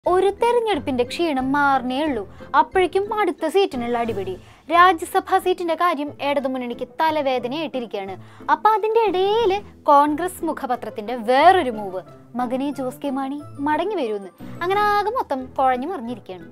ഒരു തെരഞ്ഞെടുപ്പിന്റെ ക്ഷീണം മാറണേ ഉള്ളൂ അപ്പോഴേക്കും അടുത്ത സീറ്റിനുള്ള അടിപിടി രാജ്യസഭാ സീറ്റിന്റെ കാര്യം ഇടതുമുന്നണിക്ക് തലവേദനയായിട്ടിരിക്കുകയാണ് അപ്പൊ അതിന്റെ ഇടയിൽ കോൺഗ്രസ് മുഖപത്രത്തിന്റെ വേറൊരു മൂവ് മകനെ ജോസ് കെ മാണി മടങ്ങി വരുമെന്ന് അങ്ങനെ ആകെ മൊത്തം കുഴഞ്ഞു മറിഞ്ഞിരിക്കുകയാണ്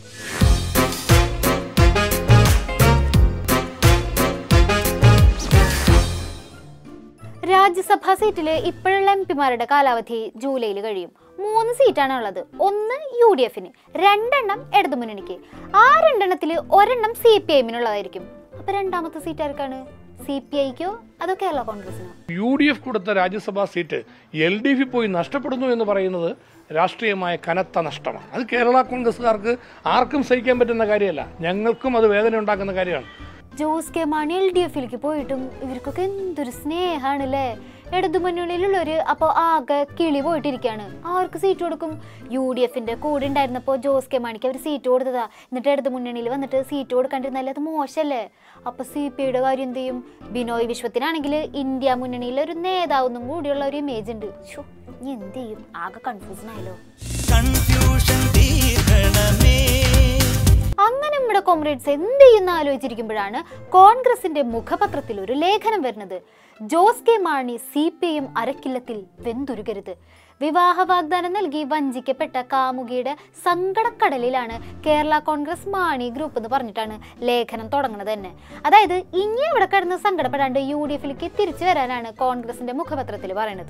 രാജ്യസഭാ സീറ്റില് ഇപ്പോഴുള്ള എം പിമാരുടെ കാലാവധി ജൂലൈയിൽ കഴിയും മൂന്ന് സീറ്റാണ് ഉള്ളത് ഒന്ന് യു ഡി എഫിന് രണ്ടെണ്ണം ഇടതുമുന്നണിക്ക് ആ രണ്ടെണ്ണത്തിൽ ഒരെണ്ണം സി പി ഐമിനുള്ളതായിരിക്കും അപ്പൊ രണ്ടാമത്തെ സീറ്റ് ആർക്കാണ് സി പി ഐക്കോ അതോ കേരള കോൺഗ്രസിനോ യു ഡി എഫ് കൊടുത്ത Rajya Sabha seat L D F പോയി നഷ്ടപ്പെടുന്നു എന്ന് പറയുന്നത് രാഷ്ട്രീയമായ കനത്ത നഷ്ടമാണ് അത് കേരള കോൺഗ്രസ്സുകാർക്ക് ആർക്കും സഹിക്കാൻ പറ്റുന്ന കാര്യമല്ല ഞങ്ങൾക്കും അത് വേദന ഉണ്ടാക്കുന്ന കാര്യമാണ് Jose K Mani L D എഫിലേക്ക് പോയിട്ടും ഇവർക്കൊക്കെ എന്തൊരു സ്നേഹാണല്ലേ ഇടതുമുന്നണിയിലുള്ളവര് അപ്പോൾ ആകെ കിളി പോയിട്ടിരിക്കുകയാണ് ആർക്ക് സീറ്റ് കൊടുക്കും യു ഡി എഫിന്റെ കൂടെ ഉണ്ടായിരുന്നപ്പോൾ ജോസ് കെ മാണിക്ക് അവർ സീറ്റ് കൊടുത്തതാ എന്നിട്ട് ഇടതുമുന്നണിയിൽ വന്നിട്ട് സീറ്റ് കൊടുക്കാണ്ടിരുന്നാലേ അത് മോശമല്ലേ അപ്പൊ സി പി ഐയുടെ കാര്യം എന്ത് ചെയ്യും ബിനോയ് വിശ്വത്തിനാണെങ്കിൽ ഇന്ത്യ മുന്നണിയിലെ ഒരു നേതാവെന്നും കൂടിയുള്ള ഒരു ഇമേജ് ഉണ്ട് ഷോ ഇനി എന്ത് ചെയ്യും ആകെ കൺഫ്യൂഷൻ ആയല്ലോ കൺഫ്യൂഷൻ തീർക്കണമേ അങ്ങനെ നമ്മുടെ കോമ്രേഡ്സ് എന്ത് ചെയ്യുന്ന ആലോചിച്ചിരിക്കുമ്പോഴാണ് കോൺഗ്രസിന്റെ മുഖപത്രത്തിൽ ഒരു ലേഖനം വരുന്നത് Jose K Mani C P M അരക്കില്ലത്തിൽ വെന്തുരുകരുത് വിവാഹ വാഗ്ദാനം നൽകി വഞ്ചിക്കപ്പെട്ട കാമുകിയുടെ സങ്കടക്കടലിലാണ് കേരള കോൺഗ്രസ് മാണി ഗ്രൂപ്പ് എന്ന് പറഞ്ഞിട്ടാണ് ലേഖനം തുടങ്ങുന്നത് തന്നെ അതായത് ഇനി ഇവിടെ കിടന്ന് സങ്കടപ്പെടാണ്ട് യു ഡി എഫിലേക്ക് തിരിച്ചു വരാനാണ് കോൺഗ്രസിന്റെ മുഖപത്രത്തിൽ പറയുന്നത്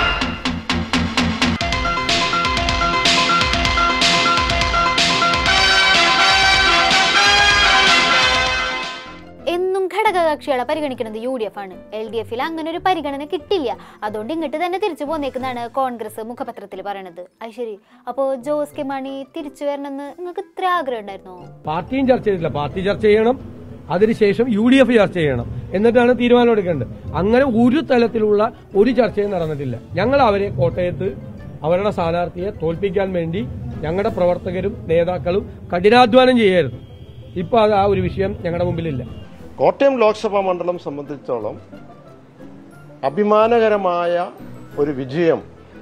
എന്നും ഘടകകക്ഷികളെ പരിഗണിക്കുന്നത് യു ഡി എഫ് ആണ് എൽ ഡി എഫിൽ അങ്ങനെ ഒരു പരിഗണന കിട്ടില്ല അതുകൊണ്ട് ഇങ്ങോട്ട് തന്നെ തിരിച്ചു പോന്നേക്കുന്നതാണ് കോൺഗ്രസ് മുഖപത്രത്തിൽ പറയണത് അത് ശരി അപ്പോൾ ജോസ് കെ മാണി തിരിച്ചു വരണമെന്ന് നിങ്ങൾക്ക് ഇത്ര ആഗ്രഹം ഉണ്ടായിരുന്നോ പാർട്ടിയും ചർച്ച ചെയ്തിട്ടില്ല പാർട്ടി ചർച്ച ചെയ്യണം അതിനുശേഷം യു ഡി എഫ് ചർച്ച ചെയ്യണം എന്നിട്ടാണ് തീരുമാനം എടുക്കേണ്ടത് അങ്ങനെ ഒരു തലത്തിലുള്ള ഒരു ചർച്ചയും നടന്നിട്ടില്ല ഞങ്ങൾ അവരെ കോട്ടയത്ത് അവരുടെ സ്ഥാനാർത്ഥിയെ തോൽപ്പിക്കാൻ വേണ്ടി ഞങ്ങളുടെ പ്രവർത്തകരും നേതാക്കളും കഠിനാധ്വാനം ചെയ്യായിരുന്നു ഇപ്പൊ അത് ആ ഒരു വിഷയം ഞങ്ങളുടെ മുമ്പിലില്ല കോട്ടയം ലോക്സഭാ മണ്ഡലം സംബന്ധിച്ചോളം അഭിമാനകരമായ ഒരു വിജയം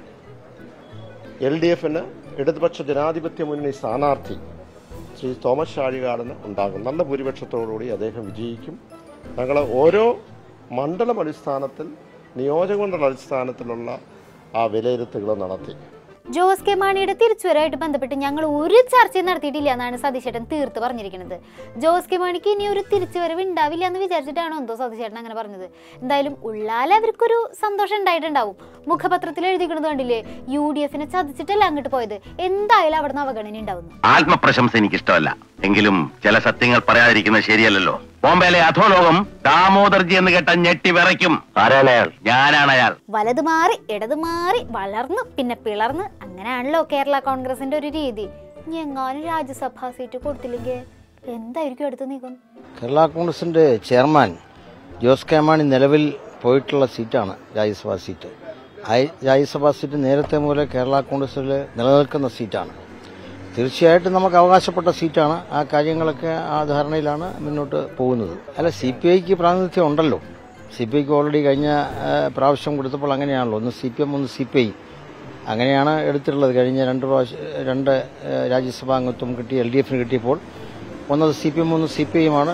എൽ ഡി എഫിന് ഇടതുപക്ഷ ജനാധിപത്യ മുന്നണി സ്ഥാനാർത്ഥി ശ്രീ തോമസ് ഷാഴികാടന് ഉണ്ടാകും നല്ല ഭൂരിപക്ഷത്തോടുകൂടി അദ്ദേഹം വിജയിക്കും ഞങ്ങൾ ഓരോ മണ്ഡലം അടിസ്ഥാനത്തിൽ നിയോജകമണ്ഡല അടിസ്ഥാനത്തിലുള്ള ആ വിലയിരുത്തലുകൾ നടത്തി ജോസ് കെ മാണിയുടെ തിരിച്ചുവരവായിട്ട് ബന്ധപ്പെട്ട് ഞങ്ങൾ ഒരു ചർച്ചയും നടത്തിയിട്ടില്ല എന്നാണ് സതീശേട്ടൻ തീർത്ത് പറഞ്ഞിരിക്കുന്നത് ജോസ് കെ മാണിക്ക് ഇനി ഒരു തിരിച്ചുവരവ് ഉണ്ടാവില്ല എന്ന് വിചാരിച്ചിട്ടാണോ എന്തോ സതീശേട്ടൻ അങ്ങനെ പറഞ്ഞത് എന്തായാലും ഉള്ളാലെ അവർക്കൊരു സന്തോഷം ഉണ്ടായിട്ടുണ്ടാവും മുഖപത്രത്തിൽ എഴുതിക്കുന്നത് കണ്ടില്ലേ യു ഡി എഫിനെ ചതിച്ചിട്ടല്ല അങ്ങോട്ട് പോയത് എന്തായാലും അവിടെ നിന്ന് അവഗണന ഉണ്ടാവുന്നു ആത്മപ്രശംസ എനിക്കിഷ്ടമല്ല എങ്കിലും ചില സത്യങ്ങൾ പറയാതിരിക്കുന്നത് ശരിയല്ലല്ലോ ബോംബെയിലെ അധോലോകം ദാമോദർജി എന്ന് കേട്ട ഞെട്ടി വിറയ്ക്കും ആരാണ് അയാൾ ഞാനാണ് അയാൾ വലത് മാറി ഇടത് മാറി വളർന്നു പിന്നെ പിളർന്ന് അങ്ങനെയാണല്ലോ കേരള കോൺഗ്രസിന്റെ ഒരു രീതി ഇനി എങ്ങാനും രാജ്യസഭാ സീറ്റ് കൊടുത്തില്ലെങ്കിൽ എന്തായിരിക്കും അടുത്ത നീക്കം കേരള കോൺഗ്രസിന്റെ ചെയർമാൻ ജോസ് കെ മാണി നിലവിൽ പോയിട്ടുള്ള സീറ്റാണ് രാജ്യസഭാ സീറ്റ് ആ രാജ്യസഭാ സീറ്റ് നേരത്തെ മുതലേ കേരള കോൺഗ്രസിൽ നിലനിൽക്കുന്ന സീറ്റാണ് തീർച്ചയായിട്ടും നമുക്ക് അവകാശപ്പെട്ട സീറ്റാണ് ആ കാര്യങ്ങളൊക്കെ ആ ധാരണയിലാണ് മുന്നോട്ട് പോകുന്നത് അല്ല സി പി ഐക്ക് പ്രാതിനിധ്യം ഉണ്ടല്ലോ സി പി ഐക്ക് ഓൾറെഡി കഴിഞ്ഞ ആ, പ്രാവശ്യം കൊടുത്തപ്പോൾ അങ്ങനെയാണല്ലോ ഒന്ന് സി പി എം ഒന്ന് സി പി ഐ അങ്ങനെയാണ് എടുത്തിട്ടുള്ളത് കഴിഞ്ഞ രണ്ട് പ്രാവശ്യം രണ്ട് ആ, രാജ്യസഭാ അംഗത്വം കിട്ടി എൽ ഡി എഫിന് കിട്ടിയപ്പോൾ ഒന്നത് സി പി എം ഒന്ന് സി പി ഐയുമാണ്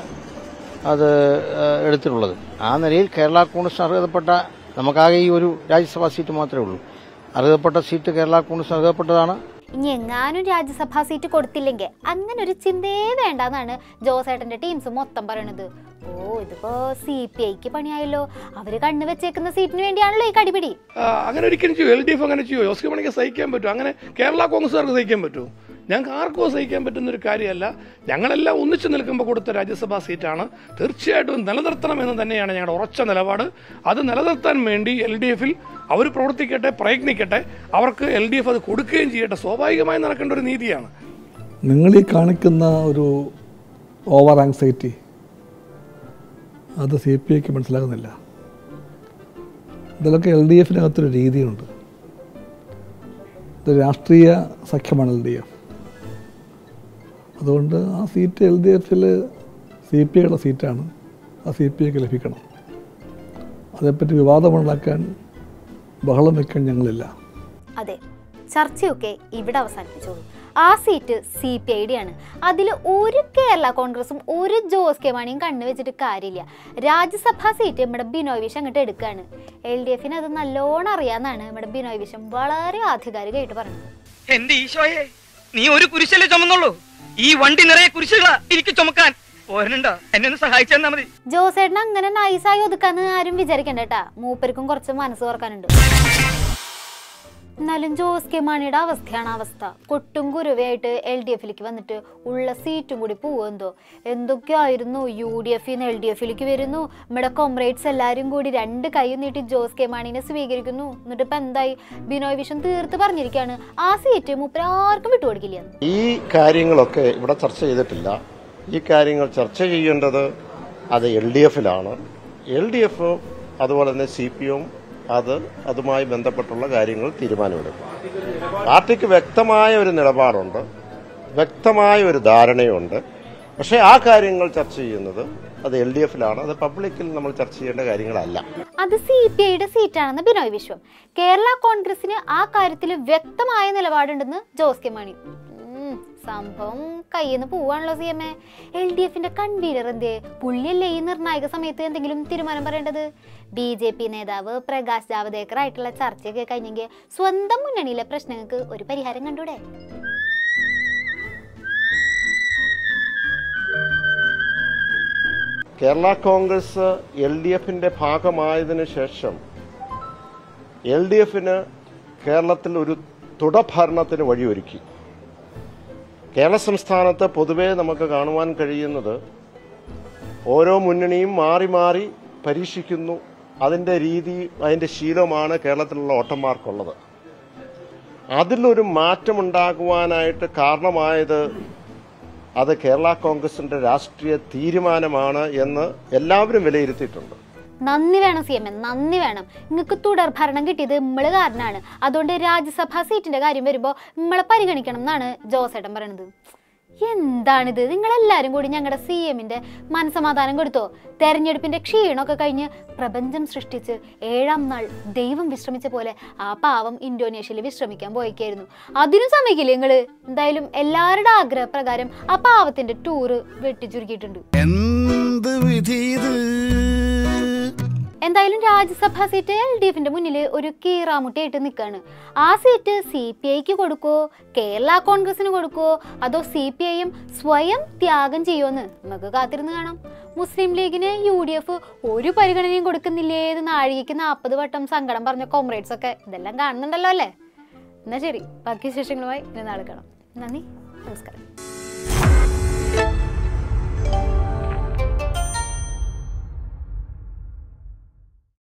അത് ആ, എടുത്തിട്ടുള്ളത് ആ നിലയിൽ കേരള കോൺഗ്രസിന് അർഹതപ്പെട്ട നമുക്കാകെ ഈ ഒരു രാജ്യസഭാ സീറ്റ് മാത്രമേ ഉള്ളൂ അർഹതപ്പെട്ട സീറ്റ് കേരള കോൺഗ്രസിന് അർഹതപ്പെട്ടതാണ് ഇനി എങ്ങാനും രാജ്യസഭാ സീറ്റ് കൊടുത്തില്ലെങ്കിൽ അങ്ങനെ ഒരു ചിന്തയെ വേണ്ടെന്നാണ് ജോസേട്ടന്റെ ടീംസ് മൊത്തം പറയണത് ഓ ഇതിപ്പോ സി പി ഐക്ക് പണിയായല്ലോ അവര് കണ്ണു വെച്ചേക്കുന്ന സീറ്റിന് വേണ്ടിയാണല്ലോ ഈ കടിപിടി ആ, അങ്ങനെ ഒരിക്കലും ചെയ്യോ എൽ ഡി എഫ് അങ്ങനെ ചെയ്യോ ജോസ് കെ മണിക്ക് സഹിക്കാൻ പറ്റുമോ അങ്ങനെ കേരള കോൺഗ്രസ്സുകാർക്ക് സഹിക്കാൻ പറ്റുമോ ഞങ്ങൾക്ക് ആർക്കോ സഹിക്കാൻ പറ്റുന്ന ഒരു കാര്യമല്ല ഞങ്ങളെല്ലാം ഒന്നിച്ചു നിൽക്കുമ്പോൾ കൊടുത്ത രാജ്യസഭാ സീറ്റാണ് തീർച്ചയായിട്ടും നിലനിർത്തണമെന്ന് തന്നെയാണ് ഞങ്ങളുടെ ഉറച്ച നിലപാട് അത് നിലനിർത്താൻ വേണ്ടി എൽ ഡി എഫിൽ അവർ പ്രവർത്തിക്കട്ടെ പ്രയത്നിക്കട്ടെ അവർക്ക് എൽ ഡി എഫ് അത് കൊടുക്കുകയും ചെയ്യട്ടെ സ്വാഭാവികമായി നടക്കേണ്ട ഒരു നീതിയാണ് നിങ്ങൾ ഈ കാണിക്കുന്ന ഒരു ഓവർ ആങ്സൈറ്റി അത് സി പി ഐക്ക് മനസ്സിലാകുന്നില്ല ഇതിലൊക്കെ എൽ ഡി എഫിനകത്തൊരു രീതിയുണ്ട് ഇത് രാഷ്ട്രീയ സഖ്യമാണ് എൽ ഡി എഫ് അതുകൊണ്ട് ആ സീറ്റ് എൽ ഡി എഫിൽ സി പി ഐയുടെ സീറ്റാണ് ആ സി പി ഐക്ക് ലഭിക്കണം അതേപ്പറ്റി വിവാദമുണ്ടാക്കാൻ ബഹളം വയ്ക്കാൻ ഞങ്ങളില്ല അതെ ചർച്ചയൊക്കെ ഇവിടെ അവസാനിപ്പിച്ചോളൂ ആ seat C P I D ആണ് അതിൽ ഒരു കേരള കോൺഗ്രസും ഒരു ജോസ് കെ മാണിയും കണ്ണു വെച്ചിട്ട് കാര്യമില്ല രാജ്യസഭാ സീറ്റ് നമ്മുടെ ബിനോയ് വിഷം അങ്ങോട്ട് എടുക്കുകയാണ് എൽ ഡി എഫിന് അത് നല്ലോണം അറിയാമെന്നാണ് നമ്മുടെ ബിനോയ് വിഷം വളരെ ആധികാരികമായിട്ട് പറഞ്ഞത് എന്റെ ഈശോയെ നീ ഒരു കുരിശല്ലേ ചുമന്നുള്ളൂ ഈ വണ്ടി നിറയെ കുരിശുകളാ എനിക്ക് ചുമക്കാൻ പോരനുണ്ടോ എന്നെ ഒന്ന് സഹായിച്ചെന്നാ മതി ജോസേട്ടൻ അങ്ങനെ നൈസായി ഒതുക്കാന്ന് ആരും വിചാരിക്കണ്ട കേട്ടാ മൂപ്പർക്കും കുറച്ച് മനസ്സ് തുറക്കാനുണ്ട് എന്നാലും ജോസ് കെ മാണിയുടെ അവസ്ഥയാണ് അവസ്ഥ കൊട്ടും കുരുവയായിട്ട് എൽ ഡി എഫിലേക്ക് വന്നിട്ട് ഉള്ള സീറ്റും കൂടി പോവെന്തോ എന്തൊക്കെയായിരുന്നു യു ഡി എഫിൽ നിന്ന് എൽ ഡി എഫിലേക്ക് വരുന്നു നമ്മുടെ കോമ്രേഡ്സ് എല്ലാവരും കൂടി രണ്ട് കൈ നീട്ടി ജോസ് കെ മാണിനെ സ്വീകരിക്കുന്നു എന്നിട്ട് ഇപ്പം എന്തായി ബിനോയ് വിഷൻ തീർത്ത് പറഞ്ഞിരിക്കുകയാണ് ആ സീറ്റ് മൂപ്പര് ആർക്കും വിട്ടുകൊടുക്കില്ല ഈ കാര്യങ്ങളൊക്കെ ഇവിടെ ചർച്ച ചെയ്തിട്ടില്ല ഈ കാര്യങ്ങൾ ചർച്ച ചെയ്യേണ്ടത് അത് എൽ ഡി എഫിലാണ് എൽ ഡി എഫ് അതുപോലെ തന്നെ സി പി എം അത് അതുമായി ബന്ധപ്പെട്ടുള്ള കാര്യങ്ങൾ തീരുമാനമെടുക്കും പാർട്ടിക്ക് വ്യക്തമായ ഒരു നിലപാടുണ്ട് വ്യക്തമായ ഒരു ധാരണയുണ്ട് പക്ഷേ ആ കാര്യങ്ങൾ ചർച്ച ചെയ്യുന്നത് അത് എൽ ഡി എഫിലാണ് അത് പബ്ലിക്കിൽ നമ്മൾ ചർച്ച ചെയ്യേണ്ട കാര്യങ്ങളല്ല അത് സി പി ഐയുടെ സീറ്റാണെന്ന് ബിനോയ് വിശ്വം കേരള കോൺഗ്രസിന് ആ കാര്യത്തിൽ വ്യക്തമായ നിലപാടുണ്ടെന്ന് ജോസ് കെ മാണി ഉം, സംഭവം കയ്യിൽ നിന്ന് പോവാണല്ലോ C M A L D എഫിന്റെ കൺവീനർ എന്തേ പുള്ളിയല്ലേ ഈ നിർണായക സമയത്ത് എന്തെങ്കിലും തീരുമാനം പറയേണ്ടത് ബി ജെ പി നേതാവ് പ്രകാശ് ജാവദേക്കർ ആയിട്ടുള്ള ചർച്ചയൊക്കെ കഴിഞ്ഞെങ്കിൽ സ്വന്തം മുന്നണിയിലെ പ്രശ്നങ്ങൾക്ക് ഒരു പരിഹാരം കണ്ടൂടെ കേരള കോൺഗ്രസ് എൽ ഡി എഫിന്റെ ഭാഗമായതിനു ശേഷം എൽ ഡി എഫിന് കേരളത്തിൽ ഒരു തുടഭരണത്തിന് വഴിയൊരുക്കി കേരള സംസ്ഥാനത്ത് പൊതുവെ നമുക്ക് കാണുവാൻ കഴിയുന്നത് ഓരോ മുന്നണിയും മാറി മാറി പരീക്ഷിക്കുന്നു അതിൻ്റെ രീതി അതിൻ്റെ ശീലമാണ് കേരളത്തിലുള്ള വോട്ടർമാർക്കുള്ളത് അതിലൊരു മാറ്റമുണ്ടാകുവാനായിട്ട് കാരണമായത് അത് കേരള കോൺഗ്രസിന്റെ രാഷ്ട്രീയ തീരുമാനമാണ് എന്ന് എല്ലാവരും വിലയിരുത്തിയിട്ടുണ്ട് നന്ദി വേണം സി എം എൻ നന്ദി വേണം നിങ്ങൾക്ക് തുടർ ഭരണം കിട്ടിയത് ഇമ്മള് കാരനാണ് അതുകൊണ്ട് രാജ്യസഭാ സീറ്റിന്റെ കാര്യം വരുമ്പോൾ ഇമ്മളെ പരിഗണിക്കണം എന്നാണ് ജോസേട്ടൻ പറയണത് എന്താണിത് നിങ്ങളെല്ലാരും കൂടി ഞങ്ങളുടെ സി എമ്മിന്റെ മനസമാധാനം കൊടുത്തോ തെരഞ്ഞെടുപ്പിന്റെ ക്ഷീണമൊക്കെ കഴിഞ്ഞ് പ്രപഞ്ചം സൃഷ്ടിച്ച് ഏഴാം നാൾ ദൈവം വിശ്രമിച്ച പോലെ ആ പാവം ഇന്തോനേഷ്യയിൽ വിശ്രമിക്കാൻ പോയിക്കായിരുന്നു അതിനും സമ്മതിക്കില്ലേ നിങ്ങള് എന്തായാലും എല്ലാവരുടെ ആഗ്രഹപ്രകാരം ആ പാവത്തിന്റെ ടൂറ് വെട്ടിച്ചുരുക്കിയിട്ടുണ്ട് എന്ത് വിധി ഇത് എന്തായാലും രാജ്യസഭാ സീറ്റ് എൽ ഡി എഫിന്റെ മുന്നിൽ ഒരു കീറാമുട്ടിയായിട്ട് നിൽക്കുകയാണ് ആ സീറ്റ് സി പി ഐക്ക് കൊടുക്കുവോ കേരള കോൺഗ്രസിന് കൊടുക്കുവോ അതോ സി പി ഐയും സ്വയം ത്യാഗം ചെയ്യുമെന്ന് നമുക്ക് കാത്തിരുന്ന് കാണാം മുസ്ലിം ലീഗിന് യു ഡി എഫ് ഒരു പരിഗണനയും കൊടുക്കുന്നില്ലേ എന്ന് നാഴികയ്ക്ക് നാൽപ്പത് വട്ടം സങ്കടം പറഞ്ഞ കോമ്രേഡ്സ് ഒക്കെ ഇതെല്ലാം കാണുന്നുണ്ടല്ലോ അല്ലേ എന്നാൽ ശരി ബാക്കി വിശേഷങ്ങളുമായി ഇനി നാളെ കാണാം നന്ദി നമസ്കാരം